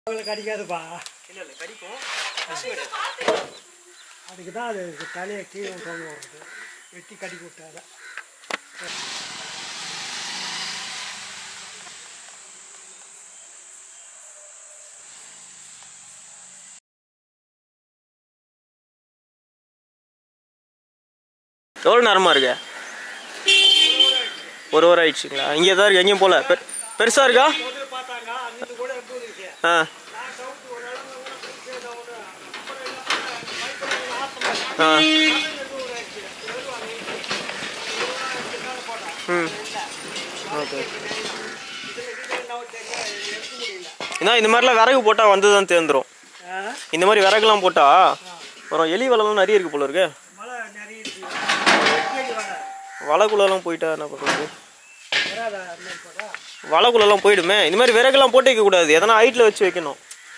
அவங்களுக்கு அடிக்காதுப்பா இல்லை இல்லை கடிக்கும் விஷயம் கிடையாது அதுக்கு தான் அது தலையை கீழே தொங்க வருது வெட்டி கடிக்க விட்டாத எவ்வளோ நேரமாக இருக்கு ஒரு வாரம் ஆயிடுச்சுங்களா இங்கே தான் இருக்கு எங்கேயும் போகல பெ பெருசாக இருக்கா முதல்ல பார்த்தாங்க அங்கிட்டு கூட எப்படி இருக்கு ஆ நான் சவுண்ட் ஒரு அளவு கூட பிடிச்சது ஒன்று அப்புறம் எல்லாம் ஆத்தம் ஆ ம் ஓகே ஏன்னா இந்த மாதிரிலாம் விறகு போட்டால் வந்து தான் தேர்ந்துரும் இந்த மாதிரி விறகுலாம் போட்டால் அப்புறம் எலி வலைலாம் நிறைய இருக்கு போல இருக்கு மழை நிறைய இருக்கு வெட்டி வலை வலைக்குள்ளெல்லாம் போயிட்டா என்ன பண்ணுறது வராதா அந்த மாதிரி போட்டா வலைக்குள்ளெல்லாம் போயிடுமே இந்த மாதிரி விறகுலாம் போட்டு வைக்கக்கூடாது எதனா ஹைட்டில் வச்சு வைக்கணும்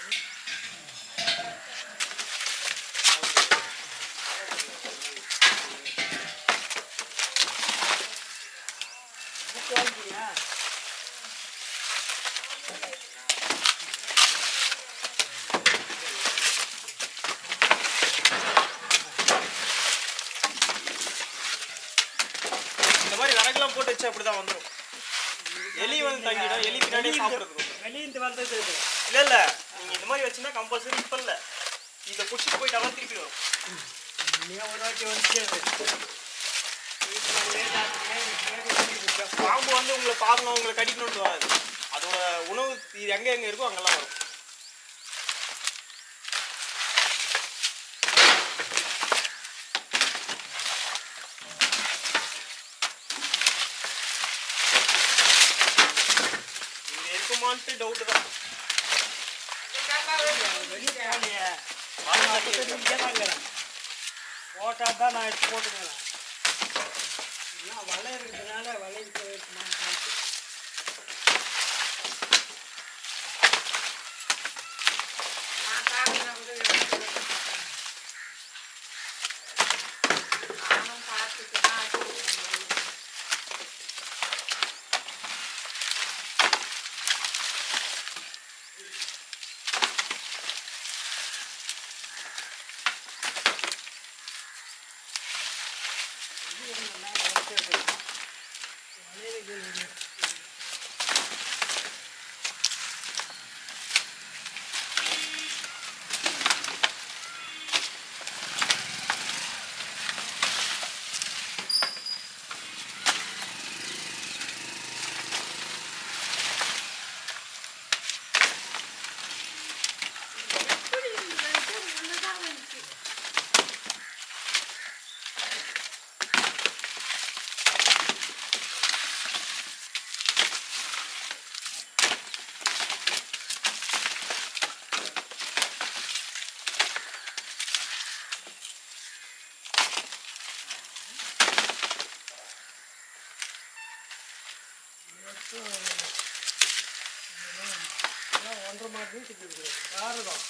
இந்த மாதிரி விறகுலாம் போட்டு வச்சு அப்படி தான் வந்துடும் எலி வந்து தங்கிடும் எலி பின்னாடி சாப்பிட்றதுக்கு வெளியிட்டு வந்தது இது இல்ல இல்ல நீங்க இந்த மாதிரி வச்சுன்னா கம்பல்சரி இப்ப இல்ல இதை புடிச்சிட்டு போயிட்டாலும் திருப்பி வரும் நீ ஒரு வாட்டி வந்து பாம்பு வந்து உங்களை பார்க்கணும் உங்களை கடிக்கணும்னு வராது அதோட உணவு இது எங்க எங்க இருக்கோ அங்கெல்லாம் வரும் இங்க இருக்குமான்ட்டு டவுட் தான் போட்டா தான் நான் எடுத்து போட்டுக்கிறேன் ஏன்னா வலை இருக்கிறதுனால வலைக்கு போயிருக்குமா ஒன்றரை மாதம் வீட்டுக்கு இருக்குது பாரதம்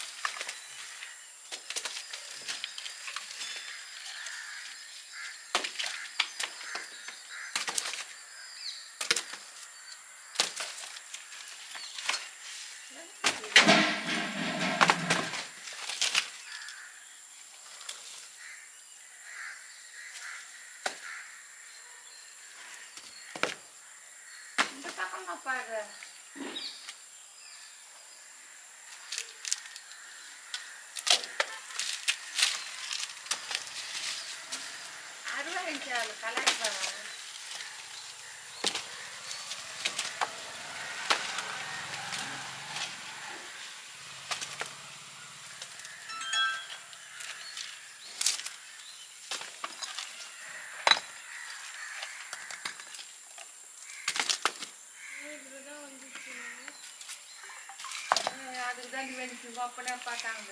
இந்த பக்கமா பாரு அறுபது இன்ச்சு கலர் அதுக்கு தான் வெளிச்சு அப்பனே பார்த்தாங்க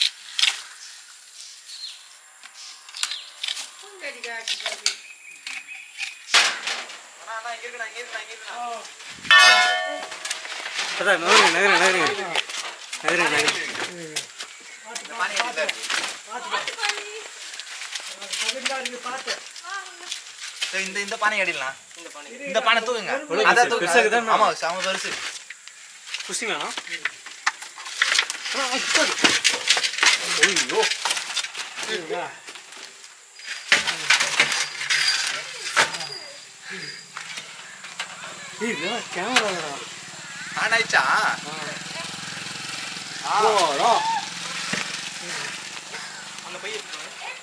பூங்கடி காட்டு அதான் நகருங்க நகருங்க நகருங்க நகருங்க நகருங்க தமிழ்நாடு பார்த்து இந்த இந்த பானை அடிக்கலாம் இந்த பானை இந்த பானை தூக்குங்க எவ்வளவு அதான் பெருசு? பெருசா தூக்குங்க இருக்குதா? ஆமா செம பெருசு குஸ்தி வேணாம் ஐயோ கேமரா ஆன் ஆயிடுச்சா அந்த பைய எடுத்துக்கோங்க.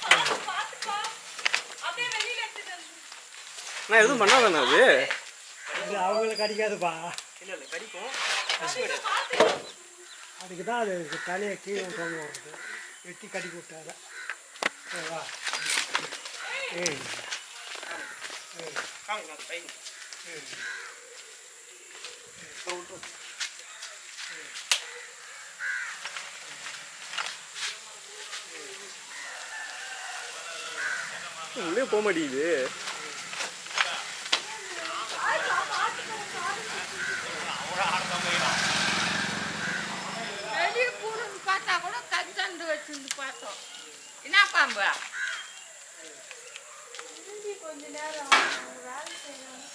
நான் எதுவும் பண்ணாதானே அது இது அவங்களுக்கு அடிக்காதுப்பா இல்ல இல்ல கடிக்கும் கஷ்டம் கிடையாது அதுக்கு தான் அது தலையை கீழே கொண்டு வருது வெட்டி கடிக்க விட்டாத சரி, வா ஏய் காமிங்க அந்த பையன் உள்ளே போக மாட்டேங்குது வெளியே பூருன்னு பார்த்தா கூட கச்சண்டு வச்சிருந்து பார்த்தோம் என்ன பாம்பு கொஞ்ச நேரம் வேலை செய்யணும்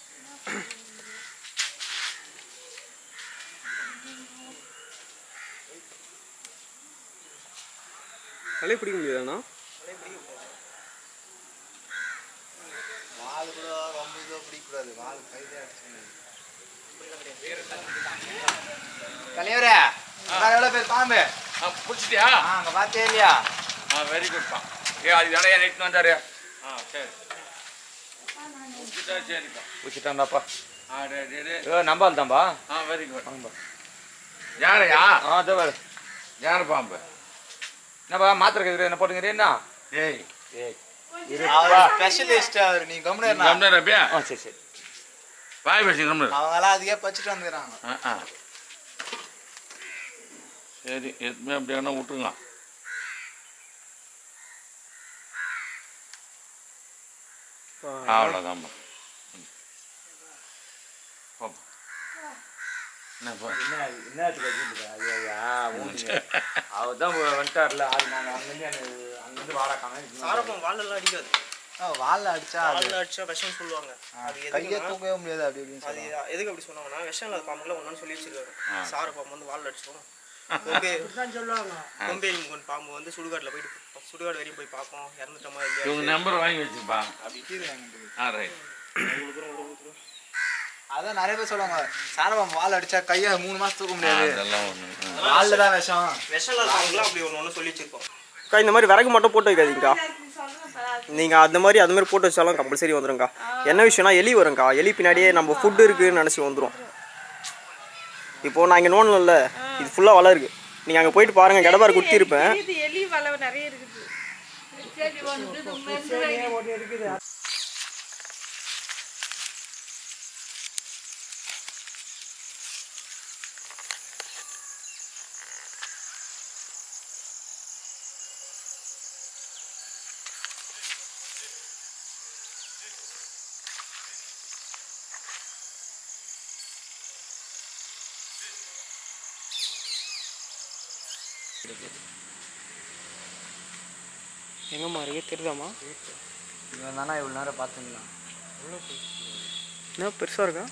தலையை பிடிக்க முடியாதாண்ணா வால் கூட ரொம்ப இதோ பிடிக்கக்கூடாது வால் கையிலே அடிச்சு தலைவரே அதான் எவ்வளோ பேர் பாம்பு ஆ, பிடிச்சிட்டியா ஆ அங்கே பார்த்தே இல்லையா ஆ வெரி குட்ப்பா ஏ அது இடையா நெட்டு வந்தாரு ஆ சரி பிடிச்சிட்டா சரிப்பா பிடிச்சிட்டாண்டாப்பா ஆ டே டே டே ஏ நம்பால் தான்பா ஆ வெரி குட் யாரையா ஆ அதோ வேறு யார் பாம்பு என்னப்பா மாத்திரை கேட்குறது என்ன போட்டுங்கிறீன்னா ஏய் ஏய் அவர் ஸ்பெஷலிஸ்ட் அவர் நீ கம்முனு கம்னர் அப்படியா ஆ சரி சரி வாய் பேசி கம்னர் அவங்களாம் அதுக்கே பச்சிட்டு வந்துக்கிறாங்க ஆ ஆ சரி எதுவுமே அப்படி வேணா விட்டுருங்க அவ்வளோதான்ப்பா ம். போப்பா என்னப்பா என்ன என்னத்துக்கு வச்சுட்டு ஐயா அவர் தான் வந்துட்டார்ல அது நாங்கள் அங்கேருந்து அங்கேருந்து வாடக்காம சாரப்பம் வாழெல்லாம் அடிக்காது வாலில் அடிச்சா அது வாழை அடிச்சா விஷம் சொல்லுவாங்க அது கையை எதுக்குன்னா தூக்கவே முடியாது அப்படி இப்படின்னு அது சொல்லுவாங்க எதுக்கு அப்படி சொன்னாங்கன்னா விஷம் இல்லாத பாம்புகளை ஒன்றும் சொல்லி வச்சிருக்காரு ஆ. சார பாம்பு வந்து வாழை அடிச்சிடும் கொம்பே இப்படிதான் சொல்லுவாங்க கொம்பே கொண்டு பாம்பு வந்து சுடுகாட்டில் போயிட்டு சுடுகாடு வரையும் போய் பார்ப்போம் இறந்துட்டோமா இவங்க இல்லையா நம்பர் வாங்கி வச்சிருப்பா அப்படி ஆ ரைட் அதான் நிறைய பேர் சொல்லுவாங்க சாரபாம்பு வால் அடிச்சா கையை மூணு மாசம் தூக்க முடியாது அதெல்லாம் ஒன்று வாலில் தான் விஷம் விஷம் இல்லாத பாம்புலாம் அப்படி ஒன்று ஒன்று சொல்லி வச்சிருக்கோம் அக்கா இந்த மாதிரி விறகு மட்டும் போட்டு வைக்காதீங்கக்கா சொல்றேன் நீங்கள் அந்த மாதிரி அது மாதிரி போட்டு வச்சாலும் கம்பல்சரி வந்துருங்க்கா என்ன விஷயம்னா எலி வரும்க்கா எலி பின்னாடியே நம்ம ஃபுட்டு இருக்குன்னு நினச்சி வந்துடும் இப்போ நான் இங்கே நோண்டல இது ஃபுல்லாக வலை இருக்கு நீங்கள் அங்கே போயிட்டு பாருங்கள் கடப்பார் குத்தி இருப்பேன் இது எலி வளவு நிறைய இருக்குது சரி வந்து இது மென்று வை. ஒன்று இருக்குது எங்கம்மா இருக்கு தெரியுதாம்மா இவன் தானே இவ்வளோ நேரம் பார்த்துக்கலாம் என்ன பெருசாக இருக்கா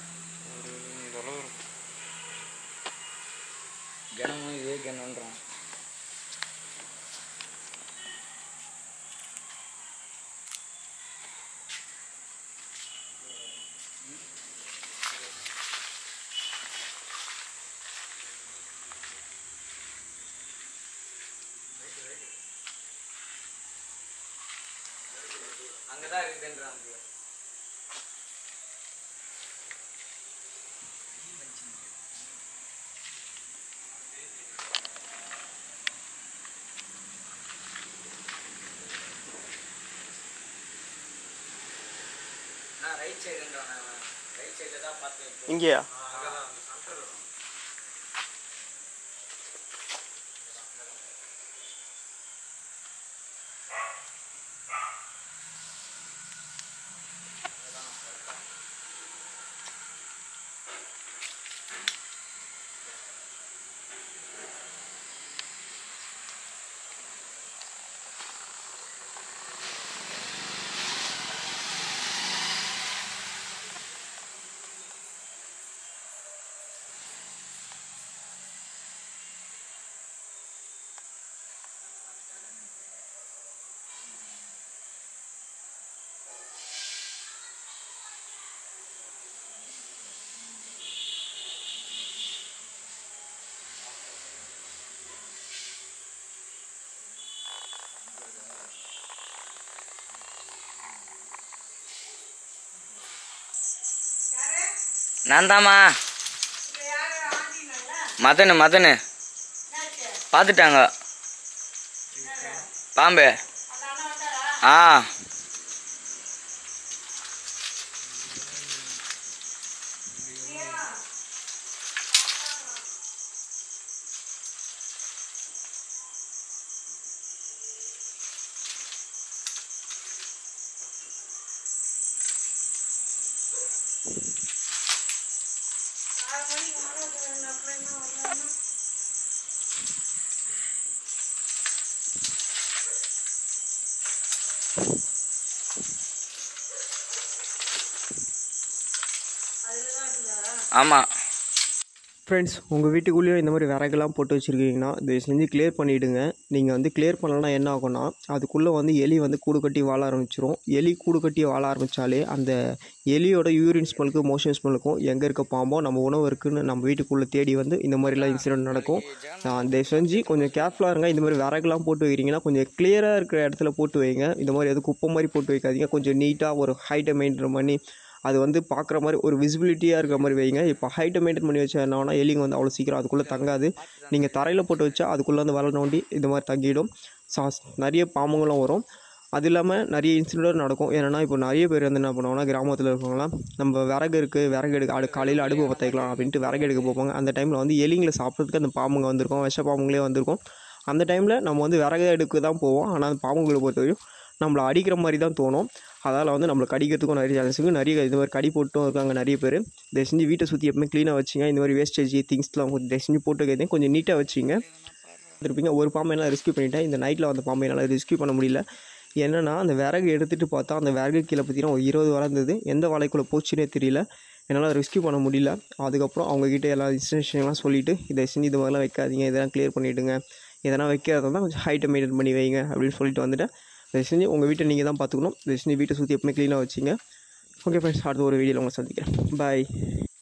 கிணமும் இதே கிணன்றான் அங்கதான் இருக்குன்றான் நான் ரைட் சைடுன்றான் ரைட் சைடில் தான் பார்த்தேன் இப்போ இங்கேயா நான் தாம்மா மதனு மதனு பார்த்துட்டாங்க பாம்பு ஆ ஆமாம் ஃப்ரெண்ட்ஸ் உங்கள் வீட்டுக்குள்ளேயும் இந்த மாதிரி விறகுலாம் போட்டு வச்சுருக்கீங்கன்னா தயவு செஞ்சு கிளியர் பண்ணிவிடுங்க நீங்கள் வந்து கிளியர் பண்ணலன்னா என்ன ஆகும்னா அதுக்குள்ளே வந்து எலி வந்து கூடு கட்டி வாழ ஆரம்பிச்சிரும் எலி கூடு கட்டி வாழ ஆரம்பித்தாலே அந்த எலியோட யூரின் ஸ்மெல்லுக்கும் மோஷன் ஸ்மெல்லுக்கும் எங்கே இருக்க பாம்போ நம்ம உணவு இருக்குன்னு நம்ம வீட்டுக்குள்ளே தேடி வந்து இந்த மாதிரிலாம் இன்சிடென்ட் நடக்கும் நான் தயவு செஞ்சு கொஞ்சம் கேர்ஃபுல்லாக இருங்க இந்த மாதிரி விறகுலாம் போட்டு வைக்கிறீங்கன்னா கொஞ்சம் கிளியராக இருக்கிற இடத்துல போட்டு வைங்க இந்த மாதிரி எதுவும் குப்பை மாதிரி போட்டு வைக்காதீங்க கொஞ்சம் நீட்டாக ஒரு ஹைட்டை மெயின்டைன் பண்ணி அது வந்து பார்க்குற மாதிரி ஒரு விசிபிலிட்டியாக இருக்கிற மாதிரி வைங்க இப்போ ஹைட்டை மெயின்டைன் பண்ணி வச்சா என்ன ஆகும்னா எலிங்க வந்து அவ்வளோ சீக்கிரம் அதுக்குள்ளே தங்காது நீங்கள் தரையில் போட்டு வச்சா அதுக்குள்ளே வந்து வலை நோண்டி இந்த மாதிரி தங்கிடும் சாஸ் நிறைய பாம்புங்களும் வரும் அது இல்லாமல் நிறைய இன்சிடென்ட் நடக்கும் ஏன்னா இப்போ நிறைய பேர் வந்து என்ன பண்ணுவாங்கன்னா கிராமத்தில் இருக்கவங்களாம் நம்ம விறகு இருக்குது விறகு எடுக்க அடு காலையில் அடுப்பு பற்றிக்கலாம் அப்படின்ட்டு விறகு எடுக்க போவாங்க அந்த டைமில் வந்து எலிங்களை சாப்பிட்றதுக்கு அந்த பாம்புங்க வந்திருக்கும் விஷ பாம்புங்களே வந்திருக்கும் அந்த டைமில் நம்ம வந்து விறகு எடுக்க தான் போவோம் ஆனால் அந்த பாம்புங்களை பொறுத்த வரையும் நம்மளை அடிக்கிற மாதிரி தான் தோணும் அதால் வந்து நம்மளை கடிக்கிறதுக்கும் நிறைய சான்ஸ் இருக்குது நிறைய இது மாதிரி கடி போட்டும் இருக்காங்க நிறைய பேர் தயவு செஞ்சு வீட்டை சுற்றி எப்பவுமே க்ளீனாக வச்சுங்க இந்த மாதிரி வேஸ்டேஜ் திங்ஸ்லாம் கொஞ்சம் தயவு செஞ்சு போட்டு வைக்கிறதையும் கொஞ்சம் நீட்டாக வச்சுங்க இருப்பீங்க ஒரு பாம்பை என்னால் ரெஸ்க்யூ பண்ணிட்டேன் இந்த நைட்டில் வந்த பாம்பை என்னால் ரெஸ்க்யூ பண்ண முடியல என்னன்னா அந்த விறகு எடுத்துகிட்டு பார்த்தா அந்த விறகு கீழே பார்த்தீங்கன்னா ஒரு இருபது வளர்ந்தது எந்த வாழைக்குள்ளே போச்சுன்னே தெரியல என்னால் ரெஸ்க்யூ பண்ண முடியல அதுக்கப்புறம் அவங்கக்கிட்ட எல்லா இன்ஸ்ட்ரக்ஷன்லாம் சொல்லிவிட்டு இதை செஞ்சு இது மாதிரிலாம் வைக்காதீங்க இதெல்லாம் க்ளியர் பண்ணிவிடுங்க இதெல்லாம் வைக்கிறதா தான் கொஞ்சம் ஹைட்டை மெயின்டைன் பண்ணி வைங்க அப்படின்னு சொல்லிட்டு வந்துட்டேன் தயவு செஞ்சு உங்கள் வீட்டை நீங்கள் தான் பார்த்துக்கணும் தயவு செஞ்சு வீட்டை சுற்றி எப்பவுமே க்ளீனாக வச்சுங்க ஓகே ஃப்ரெண்ட்ஸ் அடுத்த ஒரு வீடியோவில் உங்களை சந்திக்கிறேன் பாய்